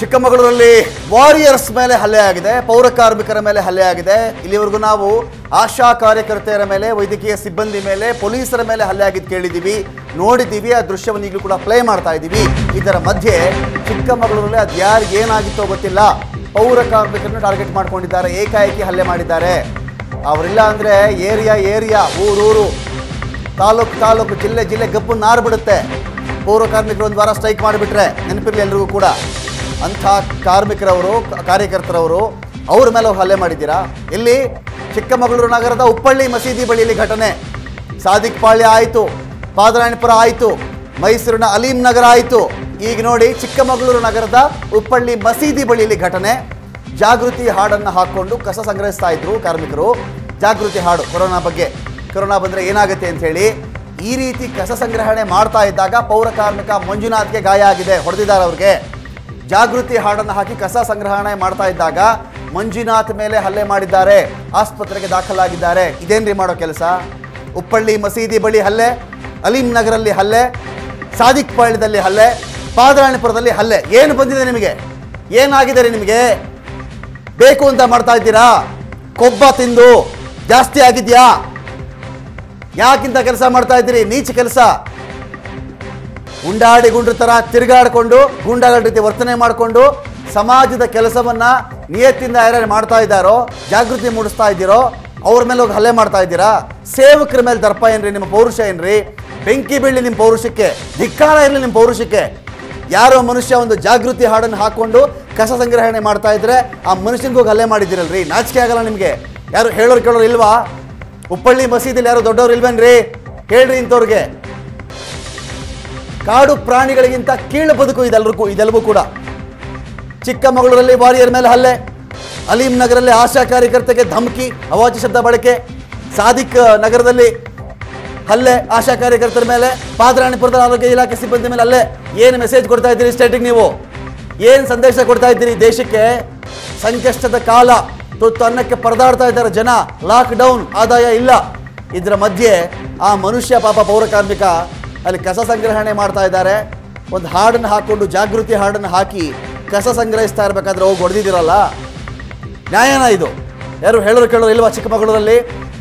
ಚಿಕ್ಕಮಗಳೂರಲ್ಲಿ warriors ಮೇಲೆ ಹಲ್ಲೆ ಆಗಿದೆ ಪೌರ ಕಾರ್ಮಿಕರ ಮೇಲೆ ಹಲ್ಲೆ ಆಗಿದೆ ಇಲ್ಲಿವರೆಗೂ ನಾವು ಆಶಾ ಕಾರ್ಯಕರ್ತೆಯರ ಮೇಲೆ ವೈದ್ಯಕೀಯ ಸಿಬ್ಬಂದಿ ಮೇಲೆ ಪೊಲೀಸರ ಮೇಲೆ ಹಲ್ಲೆ ಆಗಿದ್ದು ಕೇಳಿದ್ದೀವಿ ನೋಡಿದ್ದೀವಿ ಆ ದೃಶ್ಯವನ್ನು ಈಗಲೂ ಕೂಡ ಪ್ಲೇ ಮಾಡ್ತಾ ಇದ್ದೀವಿ ಇದರ ಮಧ್ಯೆ ಚಿಕ್ಕಮಗಳೂರಲ್ಲಿ ಅದು ಯಾರಿಗೆ ಏನಾಗಿತ್ತೋ ಗೊತ್ತಿಲ್ಲ ಪೌರ ಕಾರ್ಮಿಕರನ್ನು ಟಾರ್ಗೆಟ್ ಮಾಡ್ಕೊಂಡಿದ್ದಾರೆ ಏಕಾಏಕಿ ಹಲ್ಲೆ ಮಾಡಿದ್ದಾರೆ ಅವರಿಲ್ಲ ಅಂದರೆ ಏರಿಯಾ ಏರಿಯಾ ಊರೂರು ತಾಲೂಕು ತಾಲೂಕು ಜಿಲ್ಲೆ ಜಿಲ್ಲೆ ಗಬ್ಬು ನಾರು ಬಿಡುತ್ತೆ ಪೌರ ಕಾರ್ಮಿಕರು ಒಂದು ವಾರ ಸ್ಟ್ರೈಕ್ ಮಾಡಿಬಿಟ್ರೆ ನೆನಪಿರಲಿ ಎಲ್ರಿಗೂ ಕೂಡ ಅಂಥ ಕಾರ್ಮಿಕರವರು ಕ- ಕಾರ್ಯಕರ್ತರವರು ಅವ್ರ ಮೇಲೆ ಅವ್ರು ಹಲ್ಲೆ ಮಾಡಿದ್ದೀರಾ ಇಲ್ಲಿ ಚಿಕ್ಕಮಗಳೂರು ನಗರದ ಉಪ್ಪಳ್ಳಿ ಮಸೀದಿ ಬಳಿಯಲ್ಲಿ ಘಟನೆ ಸಾದಿಕ್ ಪಾಳ್ಯ ಆಯಿತು ಪಾದರಾಯಣಪುರ ಆಯಿತು ಮೈಸೂರಿನ ಅಲೀಂ ನಗರ ಆಯಿತು ಈಗ ನೋಡಿ ಚಿಕ್ಕಮಗಳೂರು ನಗರದ ಉಪ್ಪಳ್ಳಿ ಮಸೀದಿ ಬಳಿಯಲ್ಲಿ ಘಟನೆ ಜಾಗೃತಿ ಹಾಡನ್ನು ಹಾಕ್ಕೊಂಡು ಕಸ ಸಂಗ್ರಹಿಸ್ತಾ ಇದ್ರು ಕಾರ್ಮಿಕರು ಜಾಗೃತಿ ಹಾಡು ಕೊರೋನಾ ಬಗ್ಗೆ ಕೊರೋನಾ ಬಂದರೆ ಏನಾಗುತ್ತೆ ಅಂತ ಹೇಳಿ ಈ ರೀತಿ ಕಸ ಸಂಗ್ರಹಣೆ ಮಾಡ್ತಾ ಇದ್ದಾಗ ಪೌರ ಕಾರ್ಮಿಕ ಮಂಜುನಾಥ್ಗೆ ಗಾಯ ಆಗಿದೆ ಹೊಡೆದಿದ್ದಾರೆ ಅವ್ರಿಗೆ ಜಾಗೃತಿ ಹಾಡನ್ನು ಹಾಕಿ ಕಸ ಸಂಗ್ರಹಣೆ ಮಾಡ್ತಾ ಇದ್ದಾಗ ಮಂಜುನಾಥ್ ಮೇಲೆ ಹಲ್ಲೆ ಮಾಡಿದ್ದಾರೆ ಆಸ್ಪತ್ರೆಗೆ ದಾಖಲಾಗಿದ್ದಾರೆ ಇದೇನ್ರಿ ಮಾಡೋ ಕೆಲಸ ಉಪ್ಪಳ್ಳಿ ಮಸೀದಿ ಬಳಿ ಹಲ್ಲೆ ಅಲೀಂ ನಗರಲ್ಲಿ ಹಲ್ಲೆ ಸಾದಿಕ್ ಪಾಳ್ಯದಲ್ಲಿ ಹಲ್ಲೆ ಪಾದರಾಯಣಪುರದಲ್ಲಿ ಹಲ್ಲೆ ಏನು ಬಂದಿದೆ ನಿಮಗೆ ಏನಾಗಿದೆ ರೀ ನಿಮಗೆ ಬೇಕು ಅಂತ ಮಾಡ್ತಾ ಇದ್ದೀರಾ ಕೊಬ್ಬ ತಿಂದು ಜಾಸ್ತಿ ಆಗಿದ್ಯಾ ಯಾಕಿಂತ ಕೆಲಸ ಮಾಡ್ತಾ ಇದ್ದೀರಿ ನೀಚ ಕೆಲಸ ಉಂಡಾಡಿ ಗುಂಡ್ರ ಥರ ತಿರುಗಾಡಿಕೊಂಡು ಗುಂಡಗಳ ರೀತಿ ವರ್ತನೆ ಮಾಡಿಕೊಂಡು ಸಮಾಜದ ಕೆಲಸವನ್ನ ನಿಯತ್ತಿಂದ ಯಾರ್ಯಾರು ಮಾಡ್ತಾ ಇದ್ದಾರೋ ಜಾಗೃತಿ ಮೂಡಿಸ್ತಾ ಇದ್ದೀರೋ ಅವ್ರ ಮೇಲೆ ಹೋಗಿ ಹಲ್ಲೆ ಮಾಡ್ತಾ ಇದ್ದೀರಾ ಸೇವಕರ ಮೇಲೆ ದರ್ಪ ಏನ್ರಿ ನಿಮ್ಮ ಪೌರುಷ ಏನ್ರಿ ಬೆಂಕಿ ಬೀಳಲಿ ನಿಮ್ಮ ಪೌರುಷಕ್ಕೆ ಧಿಕ್ಕಾರ ಇರಲಿ ನಿಮ್ಮ ಪೌರುಷಕ್ಕೆ ಯಾರೋ ಮನುಷ್ಯ ಒಂದು ಜಾಗೃತಿ ಹಾಡನ್ನು ಹಾಕೊಂಡು ಕಸ ಸಂಗ್ರಹಣೆ ಮಾಡ್ತಾ ಇದ್ರೆ ಆ ಮನುಷ್ಯನಿಗೆ ಹೋಗಿ ಹಲ್ಲೆ ಮಾಡಿದ್ದೀರಲ್ರಿ ನಾಚಿಕೆ ಆಗಲ್ಲ ನಿಮಗೆ ಯಾರು ಹೇಳೋರು ಕೇಳೋರು ಇಲ್ವಾ ಉಪ್ಪಳ್ಳಿ ಮಸೀದಿಲಿ ಯಾರು ದೊಡ್ಡವ್ರು ಇಲ್ವೇನ್ರಿ ಹೇಳ್ರಿ ಇಂಥವ್ರಿಗೆ ಕಾಡು ಪ್ರಾಣಿಗಳಿಗಿಂತ ಕೀಳು ಬದುಕು ಇದೆಲ್ಲರಿಗೂ ಇದೆಲ್ಲವೂ ಕೂಡ ಚಿಕ್ಕಮಗಳೂರಲ್ಲಿ ವಾರಿಯರ್ ಮೇಲೆ ಹಲ್ಲೆ ಅಲೀಂ ನಗರಲ್ಲಿ ಆಶಾ ಕಾರ್ಯಕರ್ತೆಗೆ ಧಮಕಿ ಅವಾಚ್ಯ ಶಬ್ದ ಬಳಕೆ ಸಾದಿಕ್ ನಗರದಲ್ಲಿ ಹಲ್ಲೆ ಆಶಾ ಕಾರ್ಯಕರ್ತರ ಮೇಲೆ ಪಾದರಾಣಿಪುರದ ಆರೋಗ್ಯ ಇಲಾಖೆ ಸಿಬ್ಬಂದಿ ಮೇಲೆ ಹಲ್ಲೆ ಏನು ಮೆಸೇಜ್ ಕೊಡ್ತಾ ಇದ್ದೀರಿ ಸ್ಟೇಟಿಗೆ ನೀವು ಏನು ಸಂದೇಶ ಕೊಡ್ತಾ ಇದ್ದೀರಿ ದೇಶಕ್ಕೆ ಸಂಕಷ್ಟದ ಕಾಲ ತುತ್ತು ಅನ್ನಕ್ಕೆ ಪರದಾಡ್ತಾ ಇದ್ದಾರೆ ಜನ ಲಾಕ್ ಡೌನ್ ಆದಾಯ ಇಲ್ಲ ಇದರ ಮಧ್ಯೆ ಆ ಮನುಷ್ಯ ಪಾಪ ಪೌರ ಕಾರ್ಮಿಕ ಅಲ್ಲಿ ಕಸ ಸಂಗ್ರಹಣೆ ಮಾಡ್ತಾ ಇದ್ದಾರೆ ಒಂದು ಹಾಡನ್ನು ಹಾಕೊಂಡು ಜಾಗೃತಿ ಹಾಡನ್ನು ಹಾಕಿ ಕಸ ಸಂಗ್ರಹಿಸ್ತಾ ಇರಬೇಕಾದ್ರೆ ಹೋಗಿ ಹೊಡೆದಿದ್ದೀರಲ್ಲ ನ್ಯಾಯನ ಇದು ಯಾರು ಹೇಳೋರು ಕೇಳೋರು ಇಲ್ವಾ ಚಿಕ್ಕಮಗಳೂರಲ್ಲಿ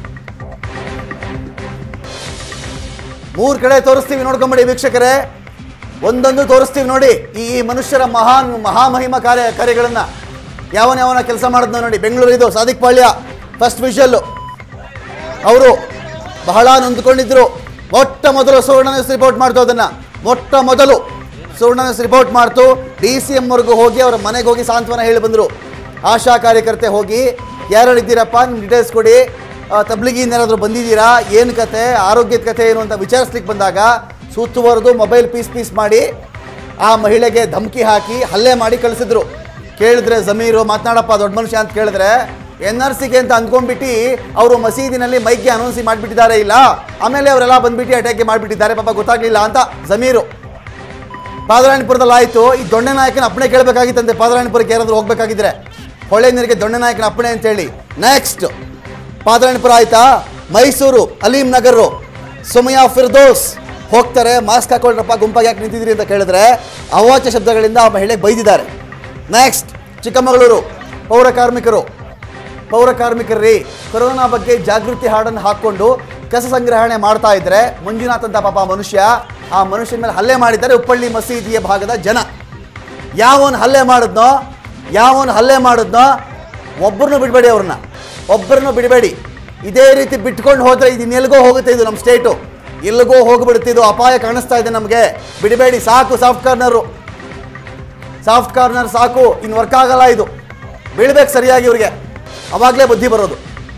ಮೂರು ಕಡೆ ತೋರಿಸ್ತೀವಿ ನೋಡ್ಕೊಂಬಿಡಿ ವೀಕ್ಷಕರೇ ಒಂದೊಂದು ತೋರಿಸ್ತೀವಿ ನೋಡಿ ಈ ಈ ಮನುಷ್ಯರ ಮಹಾನ್ ಮಹಾಮಹಿಮ ಕಾರ್ಯ ಕಾರ್ಯಗಳನ್ನ ಯಾವನ ಯಾವನ ಕೆಲಸ ಮಾಡಿದ್ನೋ ನೋಡಿ ಬೆಂಗಳೂರು ಇದು ಸಾದಿಕ್ ಪಾಳ್ಯ ಫಸ್ಟ್ ವಿಷಲ್ಲು ಅವರು ಬಹಳ ನೊಂದ್ಕೊಂಡಿದ್ರು ಮೊಟ್ಟ ಮೊದಲು ಸುವರ್ಣ ನ್ಯೂಸ್ ರಿಪೋರ್ಟ್ ಮಾಡ್ತು ಅದನ್ನ ಮೊಟ್ಟ ಮೊದಲು ಸುವರ್ಣ ನ್ಯೂಸ್ ರಿಪೋರ್ಟ್ ಮಾಡ್ತು ಡಿ ಸಿ ಎಮ್ವರೆಗೂ ಹೋಗಿ ಅವರ ಮನೆಗೆ ಹೋಗಿ ಸಾಂತ್ವನ ಹೇಳಿ ಬಂದರು ಆಶಾ ಕಾರ್ಯಕರ್ತೆ ಹೋಗಿ ಯಾರು ಇದ್ದೀರಪ್ಪ ನಿಮ್ಮ ಡೀಟೇಲ್ಸ್ ಕೊಡಿ ಆ, ತಬ್ಲಿಗಿಯಿಂದ ಏನಾದರೂ ಬಂದಿದ್ದೀರಾ ಏನು ಕತೆ ಆರೋಗ್ಯದ ಕತೆ ಏನು ಅಂತ ವಿಚಾರಿಸ್ಲಿಕ್ಕೆ ಬಂದಾಗ ಸುತ್ತುವರೆದು ಮೊಬೈಲ್ ಪೀಸ್ ಪೀಸ್ ಮಾಡಿ ಆ ಮಹಿಳೆಗೆ ಧಮಕಿ ಹಾಕಿ ಹಲ್ಲೆ ಮಾಡಿ ಕಳಿಸಿದ್ರು ಕೇಳಿದ್ರೆ ಜಮೀರು ಮಾತನಾಡಪ್ಪ ದೊಡ್ಡ ಮನುಷ್ಯ ಅಂತ ಕೇಳಿದ್ರೆ ಎನ್ ಆರ್ ಸಿಗೆ ಅಂತ ಅಂದ್ಕೊಂಡ್ಬಿಟ್ಟು ಅವರು ಮಸೀದಿನಲ್ಲಿ ಮೈಕ್ಗೆ ಅನೌನ್ಸ್ ಮಾಡಿಬಿಟ್ಟಿದ್ದಾರೆ ಇಲ್ಲ ಆಮೇಲೆ ಅವರೆಲ್ಲ ಬಂದ್ಬಿಟ್ಟು ಅಟ್ಯಾಕ್ ಮಾಡಿಬಿಟ್ಟಿದ್ದಾರೆ ಪಾಪ ಗೊತ್ತಾಗ್ಲಿಲ್ಲ ಅಂತ ಜಮೀರು ಪಾದರಾಯಣಪುರದಲ್ಲಿ ಆಯಿತು ಈ ದೊಣ್ಣೆ ನಾಯಕನ ಅಪ್ಪಣೆ ಕೇಳಬೇಕಾಗಿತ್ತಂತೆ ಪಾದರಾಯಣಪುರಕ್ಕೆ ಯಾರಾದರೂ ಹೋಗ್ಬೇಕಾಗಿದ್ರೆ ಹೊಳೆ ನೀರಿಗೆ ದೊಣ್ಣೆ ನಾಯಕನ ಅಪ್ಪಣೆ ಅಂತೇಳಿ ನೆಕ್ಸ್ಟ್ ಪಾದರಾಯಣಪುರ ಆಯ್ತಾ ಮೈಸೂರು ಅಲೀಂ ನಗರು ಸುಮಯ ಫಿರ್ದೋಸ್ ಹೋಗ್ತಾರೆ ಮಾಸ್ಕ್ ಹಾಕೊಳ್ರಪ್ಪ ಗುಂಪಾಗಿ ಯಾಕೆ ನಿಂತಿದ್ದೀರಿ ಅಂತ ಕೇಳಿದ್ರೆ ಅವಾಚ್ಯ ಶಬ್ದಗಳಿಂದ ಆ ಮಹಿಳೆಗೆ ಬೈದಿದ್ದಾರೆ ನೆಕ್ಸ್ಟ್ ಚಿಕ್ಕಮಗಳೂರು ಪೌರ ಕಾರ್ಮಿಕರು ಪೌರ ಕಾರ್ಮಿಕರ್ರಿ ಕೊರೋನಾ ಬಗ್ಗೆ ಜಾಗೃತಿ ಹಾಡನ್ನು ಹಾಕ್ಕೊಂಡು ಕಸ ಸಂಗ್ರಹಣೆ ಮಾಡ್ತಾ ಇದ್ರೆ ಮಂಜುನಾಥ್ ಅಂತ ಪಾಪ ಮನುಷ್ಯ ಆ ಮನುಷ್ಯನ ಮೇಲೆ ಹಲ್ಲೆ ಮಾಡಿದ್ದಾರೆ ಉಪ್ಪಳ್ಳಿ ಮಸೀದಿಯ ಭಾಗದ ಜನ ಯಾವನ್ ಹಲ್ಲೆ ಮಾಡಿದ್ನೋ ಯಾವನ್ ಹಲ್ಲೆ ಮಾಡಿದ್ನೋ ಒಬ್ಬರನ್ನು ಬಿಡಬೇಡಿ ಅವ್ರನ್ನ ಒಬ್ಬರನ್ನು ಬಿಡಬೇಡಿ ಇದೇ ರೀತಿ ಬಿಟ್ಕೊಂಡು ಹೋದ್ರೆ ಇದು ಇನ್ನೆಲ್ಗೋ ಹೋಗುತ್ತೆ ಇದು ನಮ್ಮ ಸ್ಟೇಟು ಎಲ್ಲಿಗೋ ಹೋಗ್ಬಿಡುತ್ತೆ ಇದು ಅಪಾಯ ಕಾಣಿಸ್ತಾ ಇದೆ ನಮಗೆ ಬಿಡಬೇಡಿ ಸಾಕು ಸಾಫ್ಟ್ ಕಾರ್ನರು ಸಾಫ್ಟ್ ಕಾರ್ನರ್ ಸಾಕು ಇನ್ನು ವರ್ಕ್ ಆಗಲ್ಲ ಇದು ಬೀಳ್ಬೇಕು ಸರಿಯಾಗಿ ಇವ್ರಿಗೆ ಅವಾಗಲೇ ಬುದ್ಧಿ ಬರೋದು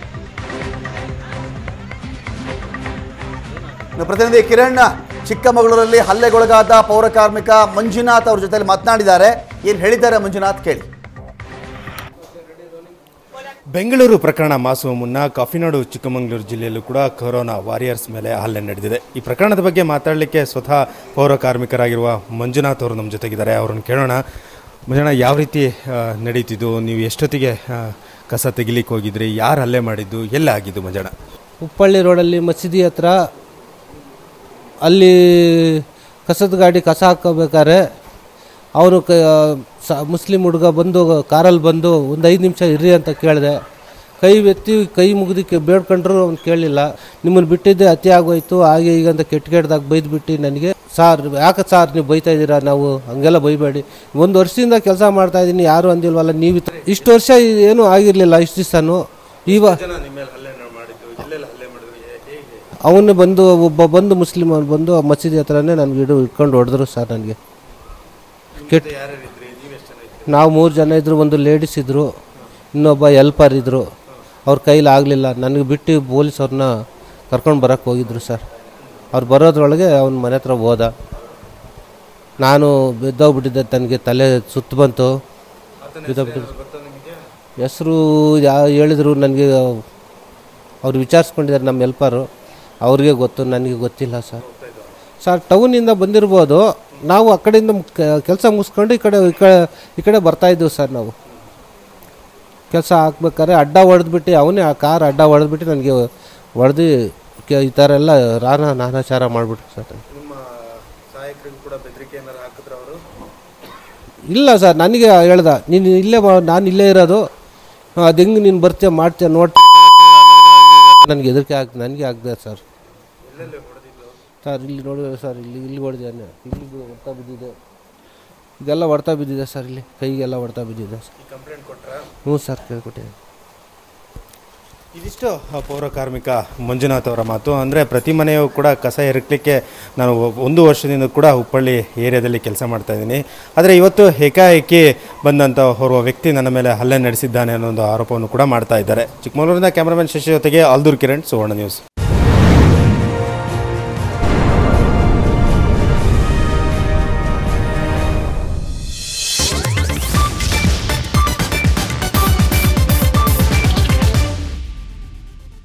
ಇನ್ನು ಪ್ರತಿನಿಧಿ ಕಿರಣ್ ಚಿಕ್ಕಮಗಳೂರಲ್ಲಿ ಹಲ್ಲೆಗೊಳಗಾದ ಪೌರ ಕಾರ್ಮಿಕ ಮಂಜುನಾಥ್ ಅವ್ರ ಜೊತೆಲಿ ಮಾತನಾಡಿದ್ದಾರೆ ಏನು ಹೇಳಿದ್ದಾರೆ ಮಂಜುನಾಥ್ ಕೇಳಿ ಬೆಂಗಳೂರು ಪ್ರಕರಣ ಮಾಸುವ ಮುನ್ನ ಕಾಫಿನಾಡು ಚಿಕ್ಕಮಗಳೂರು ಜಿಲ್ಲೆಯಲ್ಲೂ ಕೂಡ ಕೊರೋನಾ ವಾರಿಯರ್ಸ್ ಮೇಲೆ ಹಲ್ಲೆ ನಡೆದಿದೆ ಈ ಪ್ರಕರಣದ ಬಗ್ಗೆ ಮಾತಾಡಲಿಕ್ಕೆ ಸ್ವತಃ ಪೌರ ಕಾರ್ಮಿಕರಾಗಿರುವ ಮಂಜುನಾಥ್ ಅವರು ನಮ್ಮ ಜೊತೆಗಿದ್ದಾರೆ ಅವರನ್ನು ಕೇಳೋಣ ಮಂಜಣ್ಣ ಯಾವ ರೀತಿ ಆ, ನಡೀತಿದ್ದು ನೀವು ಎಷ್ಟೊತ್ತಿಗೆ ಆ, ಕಸ ತೆಗಿಲಿಕ್ಕೆ ಹೋಗಿದ್ರಿ ಯಾರು ಹಲ್ಲೆ ಮಾಡಿದ್ದು ಎಲ್ಲ ಆಗಿದ್ದು ಮಂಜಣ್ಣ ಉಪ್ಪಳ್ಳಿ ರೋಡಲ್ಲಿ ಮಸೀದಿ ಹತ್ರ ಅಲ್ಲಿ ಕಸದ ಗಾಡಿ ಕಸ ಹಾಕೋಬೇಕಾದ್ರೆ ಅವನು ಕ ಸ ಮುಸ್ಲಿಂ ಹುಡುಗ ಬಂದು ಕಾರಲ್ಲಿ ಬಂದು ಒಂದು ಐದು ನಿಮಿಷ ಇರ್ರಿ ಅಂತ ಕೇಳಿದೆ ಕೈ ಎತ್ತಿ ಕೈ ಮುಗಿದು ಬೇಡ್ಕೊಂಡ್ರು ಅವ್ನು ಕೇಳಲಿಲ್ಲ ನಿಮ್ಮನ್ನು ಬಿಟ್ಟಿದ್ದೆ ಅತಿ ಆಗೋಯ್ತು ಹಾಗೆ ಈಗ ಅಂತ ಕೆಟ್ಟ ಕೆಟ್ಟದಾಗ ಬೈದು ಬಿಟ್ಟು ನನಗೆ ಸಾರ್ ಯಾಕೆ ಸಾರ್ ನೀವು ಬೈತಾ ಇದ್ದೀರಾ ನಾವು ಹಂಗೆಲ್ಲ ಬೈಬೇಡಿ ಒಂದು ವರ್ಷದಿಂದ ಕೆಲಸ ಮಾಡ್ತಾ ಇದ್ದೀನಿ ಯಾರು ಅಂದಿಲ್ವಲ್ಲ ನೀವು ಈ ಥರ- ಇಷ್ಟು ವರ್ಷ ಏನೂ ಆಗಿರಲಿಲ್ಲ ಇಷ್ಟು ದಿವಸನೂ ಇವಾಗ ಅವನು ಬಂದು ಒಬ್ಬ ಬಂದು ಮುಸ್ಲಿಮ್ ಅವ್ನು ಬಂದು ಆ ಮಸೀದಿ ಹತ್ರನೇ ನನಗೆ ಹಿಡು ಇಟ್ಕೊಂಡು ಹೊಡೆದ್ರು ಸರ್ ನನಗೆ ಕೆಟ್ಟ ನಾವು ಮೂರು ಜನ ಇದ್ದರು ಒಂದು ಲೇಡೀಸ್ ಇದ್ದರು ಇನ್ನೊಬ್ಬ ಹೆಲ್ಪರ್ ಇದ್ದರು ಅವ್ರ ಕೈಲಿ ಆಗಲಿಲ್ಲ ನನಗೆ ಬಿಟ್ಟು ಪೊಲೀಸ್ ಅವ್ರನ್ನ ಕರ್ಕೊಂಡು ಬರೋಕ್ಕೆ ಹೋಗಿದ್ರು ಸರ್ ಅವ್ರು ಬರೋದ್ರೊಳಗೆ ಅವ್ನ ಮನೆ ಹತ್ರ ಹೋದ ನಾನು ಬಿದ್ದೋಗ್ಬಿಟ್ಟಿದ್ದೆ ತನಗೆ ತಲೆ ಸುತ್ತು ಬಂತು ಬಿದ್ದೋಗ್ಬಿಟ್ಟಿದ್ದೆ ಹೆಸರು ಯಾ ಹೇಳಿದ್ರು ನನಗೆ ಅವ್ರು ವಿಚಾರಿಸ್ಕೊಂಡಿದ್ದಾರೆ ನಮ್ಮ ಹೆಲ್ಪರು ಅವ್ರಿಗೆ ಗೊತ್ತು ನನಗೆ ಗೊತ್ತಿಲ್ಲ ಸರ್ ಸರ್ ಟೌನಿಂದ ಬಂದಿರ್ಬೋದು ನಾವು ಆ ಕಡೆಯಿಂದ ಕೆಲಸ ಮುಗಿಸ್ಕೊಂಡು ಈ ಕಡೆ ಈ ಕಡೆ ಈ ಕಡೆ ಬರ್ತಾಯಿದ್ದೀವಿ ಸರ್ ನಾವು ಕೆಲಸ ಹಾಕ್ಬೇಕಾದ್ರೆ ಅಡ್ಡ ಹೊಡೆದ್ಬಿಟ್ಟು ಅವನೇ ಆ ಕಾರ್ ಅಡ್ಡ ಹೊಡೆದ್ಬಿಟ್ಟು ನನಗೆ ಹೊಡೆದು ಈ ಥರ ಎಲ್ಲ ರಾನ ನಾನಾಚಾರ ಮಾಡಿಬಿಟ್ರು ಸರ್ ನಿಮ್ಮ ಸಹಾಯಕರಿಗೂ ಕೂಡ ಬೆದರಿಕೆ ಏನಾರು ಹಾಕಿದ್ರೆ ಅವರು ಇಲ್ಲ ಸರ್ ನನಗೆ ಹೇಳ್ದ ನೀನು ಇಲ್ಲೇ ಮಾ- ನಾನು ಇಲ್ಲೇ ಇರೋದು ಅದು ಹೆಂಗೆ ನೀನು ಬರ್ತೀಯ ಮಾಡ್ತೀಯ ನೋಡ್ತೀಯ ನನಗೆ ಹೆದರಿಕೆ ಆಗ್ತದೆ ನನಗೆ ಆಗ್ತದೆ ಸರ್ ಸರ್ ಇಲ್ಲಿ ನೋಡಿದ್ರೆ ಸರ್ ಇಲ್ಲಿ ಇಲ್ಲಿ ಹೊಡೆದಿದ್ದಾನೆ ಇಲ್ಲಿ ಬಿ- ಹೊಡ್ತಾ ಬಿದ್ದಿದೆ ಇದೆಲ್ಲ ಹೊಡ್ತಾ ಬಿದ್ದಿದೆ ಸರ್ ಇಲ್ಲಿ ಕೈಗೆಲ್ಲ ಹೊಡ್ತಾ ಬಿದ್ದಿದೆ ಸರ್ ಕಂಪ್ಲೇಂಟ್ ಕೊಟ್ರಾ ಹ್ಞೂ ಸರ್ ಕೇಳ್ಕೊಟ್ಟಿದ್ದೀನಿ ಇದಿಷ್ಟು ಆ ಪೌರ ಕಾರ್ಮಿಕ ಮಂಜುನಾಥ್ ಅವರ ಮಾತು ಅಂದರೆ ಪ್ರತಿ ಮನೆಯೂ ಕೂಡ ಕಸ ಎರಕಲಿಕ್ಕೆ ನಾನು ಒಂದು ವರ್ಷದಿಂದ ಕೂಡ ಹುಬ್ಬಳ್ಳಿ ಏರಿಯಾದಲ್ಲಿ ಕೆಲಸ ಮಾಡ್ತಾ ಇದ್ದೀನಿ ಆದರೆ ಇವತ್ತು ಏಕಾಏಕಿ ಬಂದಂಥ ಓರ್ವ ವ್ಯಕ್ತಿ ನನ್ನ ಮೇಲೆ ಹಲ್ಲೆ ನಡೆಸಿದ್ದಾನೆ ಅನ್ನೋ ಒಂದು ಆರೋಪವನ್ನು ಕೂಡ ಮಾಡ್ತಾ ಇದ್ದಾರೆ ಚಿಕ್ಕಮಗಳೂರಿನ ಕ್ಯಾಮ್ರಾಮನ್ ಶಶಿ ಜೊತೆಗೆ ಆಲ್ದೂರ್ ಕಿರಣ್ ಸುವರ್ಣ ನ್ಯೂಸ್